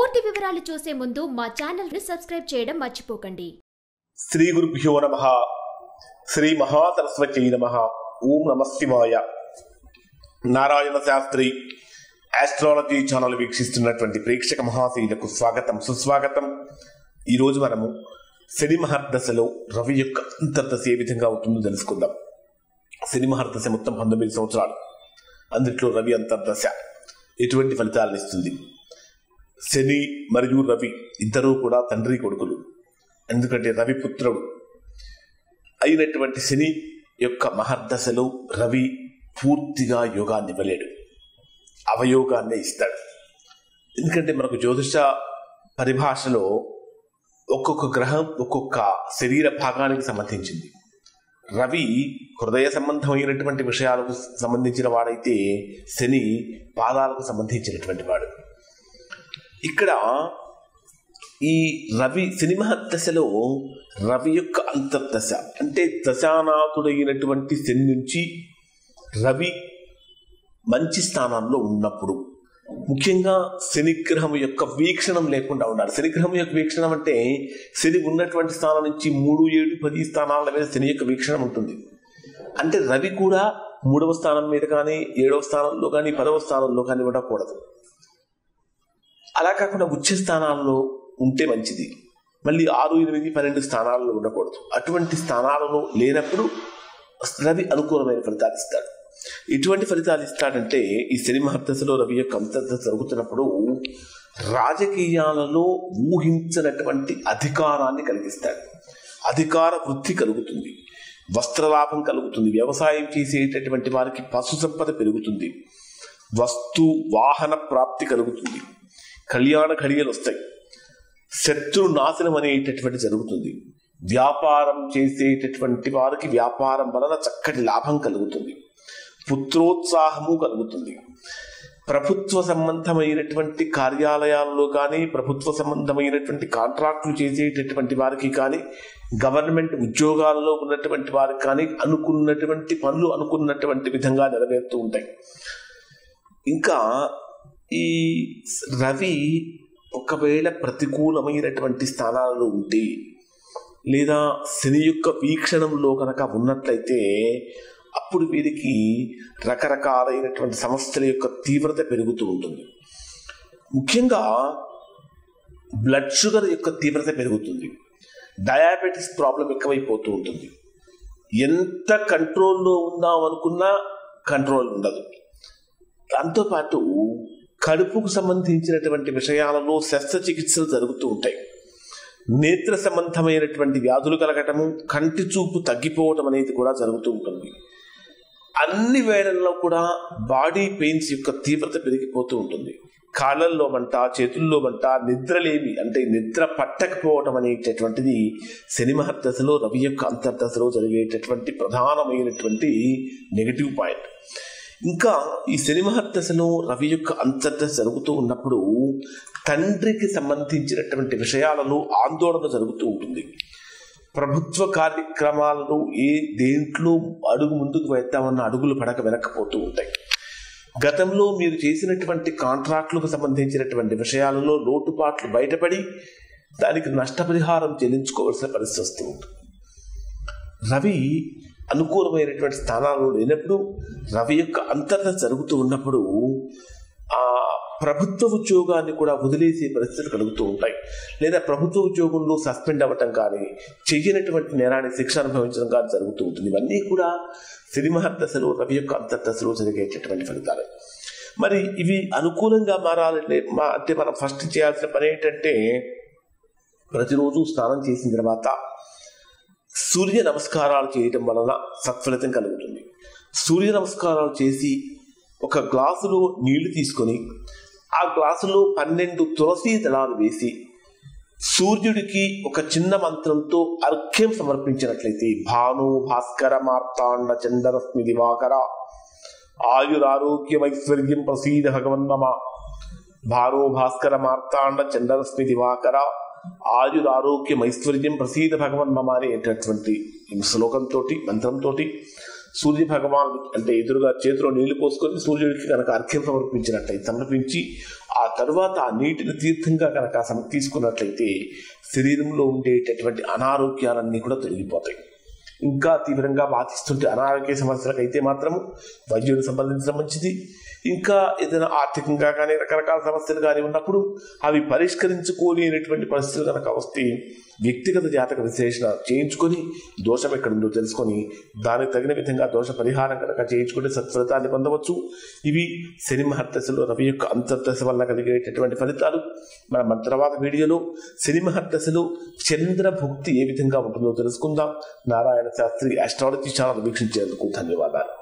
పూర్తి వివరాలు చూసే ముందు మా ఛానల్ ని సబ్స్క్రైబ్ చేయడం మర్చిపోకండి శ్రీ గురుభ్యో నమ శ్రీ మహాసరస్వతి నమ ఓం నమ శివాయ నారాయణ శాస్త్రి ఆస్ట్రాలజీ ఛానల్ వీక్షిస్తున్నటువంటి ప్రేక్షక మహాశీలకు స్వాగతం సుస్వాగతం ఈరోజు మనము శని మహర్దశలో రవి యొక్క అంతర్దశ ఏ విధంగా ఉంటుందో తెలుసుకుందాం శని మహర్దశ మొత్తం పంతొమ్మిది సంవత్సరాలు అందుట్లో రవి అంతర్దశ ఎటువంటి ఫలితాలను ఇస్తుంది శని మరియు రవి ఇద్దరూ కూడా తండ్రి కొడుకులు ఎందుకంటే రవి పుత్రుడు అయినటువంటి శని యొక్క మహర్దశలో రవి పూర్తిగా యోగాన్ని ఇవ్వలేడు అవయోగాన్నే ఇస్తాడు ఎందుకంటే మనకు జ్యోతిష పరిభాషలో ఒక్కొక్క గ్రహం ఒక్కొక్క శరీర భాగానికి సంబంధించింది రవి హృదయ సంబంధమైనటువంటి విషయాలకు సంబంధించిన వాడైతే శని పాదాలకు సంబంధించినటువంటి వాడు ఇక్కడ ఈ రవి సినిమా దశలో రవి యొక్క అంతర్దశ అంటే దశానాథుడైనటువంటి శని నుంచి రవి మంచి స్థానాల్లో ఉన్నప్పుడు ముఖ్యంగా శనిగ్రహం యొక్క వీక్షణం లేకుండా ఉండాలి శనిగ్రహం యొక్క వీక్షణం అంటే శని ఉన్నటువంటి స్థానం నుంచి మూడు ఏడు పది స్థానాల మీద శని యొక్క వీక్షణం ఉంటుంది అంటే రవి కూడా మూడవ స్థానం మీద కానీ ఏడవ స్థానంలో కానీ పదవ స్థానంలో కానీ ఉండకూడదు అలా కాకుండా ఉచ్చ స్థానాల్లో ఉంటే మంచిది మళ్ళీ ఆరు ఎనిమిది పన్నెండు స్థానాలలో ఉండకూడదు అటువంటి స్థానాలలో లేనప్పుడు రవి అనుకూలమైన ఫలితాలు ఇస్తాడు ఎటువంటి ఫలితాలు ఇస్తాడంటే ఈ శని మహర్దశలో రవి యొక్క అంతర్దశ జరుగుతున్నప్పుడు రాజకీయాలలో ఊహించినటువంటి అధికారాన్ని కలిగిస్తాడు అధికార వృద్ధి కలుగుతుంది వస్త్రలాభం కలుగుతుంది వ్యవసాయం చేసేటటువంటి వారికి పశు సంపద పెరుగుతుంది వస్తు వాహన ప్రాప్తి కలుగుతుంది కళ్యాణ ఘడియలు వస్తాయి శత్రు నాశనం అనేటటువంటి జరుగుతుంది వ్యాపారం చేసేటటువంటి వారికి వ్యాపారం వలన చక్కటి లాభం కలుగుతుంది పుత్రోత్సాహము కలుగుతుంది ప్రభుత్వ సంబంధమైనటువంటి కార్యాలయాల్లో కానీ ప్రభుత్వ సంబంధమైనటువంటి కాంట్రాక్టులు చేసేటటువంటి వారికి కానీ గవర్నమెంట్ ఉద్యోగాల్లో ఉన్నటువంటి వారికి కానీ అనుకున్నటువంటి పనులు అనుకున్నటువంటి విధంగా నెరవేరుతూ ఉంటాయి ఇంకా ఈ రవి ఒకవేళ ప్రతికూలమైనటువంటి స్థానాలలో ఉంటే లేదా శని యొక్క వీక్షణంలో కనుక ఉన్నట్లయితే అప్పుడు వీరికి రకరకాలైనటువంటి సమస్యల యొక్క తీవ్రత పెరుగుతూ ఉంటుంది ముఖ్యంగా బ్లడ్ షుగర్ యొక్క తీవ్రత పెరుగుతుంది డయాబెటీస్ ప్రాబ్లం ఎక్కువైపోతూ ఉంటుంది ఎంత కంట్రోల్లో ఉందాం అనుకున్నా కంట్రోల్ ఉండదు దాంతోపాటు కడుపుకు సంబంధించినటువంటి విషయాలలో శస్త్రచికిత్సలు జరుగుతూ ఉంటాయి నేత్ర సంబంధమైనటువంటి వ్యాధులు కలగటము కంటి చూపు తగ్గిపోవటం అనేది కూడా జరుగుతూ ఉంటుంది అన్ని వేళల్లో కూడా బాడీ పెయిన్స్ యొక్క తీవ్రత పెరిగిపోతూ ఉంటుంది కాళ్ళల్లో మంట చేతుల్లో మంట నిద్రలేమి అంటే నిద్ర పట్టకపోవటం అనేటటువంటిది శని మహర్దశలో రవి యొక్క అంతర్దశలో జరిగేటటువంటి ప్రధానమైనటువంటి నెగిటివ్ పాయింట్ ఇంకా ఈ శని మహర్దశలో రవి యొక్క అంతర్దశ జరుగుతూ ఉన్నప్పుడు తండ్రికి సంబంధించినటువంటి విషయాలలో ఆందోళన జరుగుతూ ఉంటుంది ప్రభుత్వ కార్యక్రమాలను ఏ దేంట్లో అడుగు ముందుకు వేద్దామన్న అడుగులు పడక వెనక్కిపోతూ ఉంటాయి గతంలో మీరు చేసినటువంటి కాంట్రాక్టులకు సంబంధించినటువంటి విషయాలలో లోటుపాట్లు బయటపడి దానికి నష్టపరిహారం చెల్లించుకోవాల్సిన పరిస్థితి వస్తూ ఉంటుంది రవి అనుకూలమైనటువంటి స్థానాలు లేనప్పుడు రవి యొక్క అంతర్దశ జరుగుతూ ఉన్నప్పుడు ఆ ప్రభుత్వ ఉద్యోగాన్ని కూడా వదిలేసే పరిస్థితులు కలుగుతూ ఉంటాయి లేదా ప్రభుత్వ ఉద్యోగంలో సస్పెండ్ అవ్వటం కానీ చెయ్యనటువంటి నేరాన్ని శిక్ష అనుభవించడం కానీ జరుగుతూ ఉంటుంది ఇవన్నీ కూడా శని మహర్దశలో రవి యొక్క అంతర్దశలో జరిగేటటువంటి ఫలితాలు మరి ఇవి అనుకూలంగా మారాలంటే మా అంటే మనం ఫస్ట్ చేయాల్సిన పని ఏంటంటే ప్రతిరోజు స్నానం చేసిన తర్వాత సూర్య నమస్కారాలు చేయటం వలన సత్ఫలితం కలుగుతుంది సూర్య నమస్కారాలు చేసి ఒక గ్లాసులో నీళ్లు తీసుకొని ఆ గ్లాసులో పన్నెండు తులసి దళాలు వేసి సూర్యుడికి ఒక చిన్న మంత్రంతో అర్ఘ్యం సమర్పించినట్లయితే భాను భాస్కర మార్తాండ చంద్రరశ్మి దివాకర ఆయురారోగ్యమైశ్వర్యం ప్రసీద భగవన్మమ భాను భాస్కర మార్తాండ చంద్రరశ్మి దివాకర ఆయురారోగ్యం ఐశ్వర్యం ప్రసీద భగవన్ మమ అనేటటువంటి శ్లోకంతో మంత్రంతో సూర్య భగవానుడు అంటే ఎదురుగా చేతిలో నీళ్లు పోసుకొని సూర్యుడికి కనుక అర్ఘ్యం సమర్పించినట్లయితే సమర్పించి ఆ తర్వాత ఆ నీటిని తీర్థంగా కనుక సమ తీసుకున్నట్లయితే శరీరంలో ఉండేటటువంటి అనారోగ్యాలన్నీ కూడా తొలగిపోతాయి ఇంకా తీవ్రంగా బాధిస్తుంటే అనారోగ్య సమస్యలకు అయితే మాత్రం వైద్యుడు సంబంధించడం మంచిది ఇంకా ఏదైనా ఆర్థికంగా కానీ రకరకాల సమస్యలు కానీ ఉన్నప్పుడు అవి పరిష్కరించుకోలేనటువంటి పరిస్థితులు కనుక వస్తే వ్యక్తిగత జాతక విశ్లేషణ చేయించుకొని దోషం ఎక్కడుందో తెలుసుకొని దానికి తగిన విధంగా దోష పరిహారం కనుక చేయించుకుంటే సత్ఫలితాన్ని పొందవచ్చు ఇవి శని మహర్దశలో రవి యొక్క అంతర్దశ వల్ల కలిగేటటువంటి ఫలితాలు మన మన తర్వాత వీడియోలో శని మహర్దశలో చంద్ర భుక్తి ఏ విధంగా ఉంటుందో తెలుసుకుందాం నారాయణ శాస్త్రి అస్ట్రాలజీ ఛానల్ వీక్షించేందుకు ధన్యవాదాలు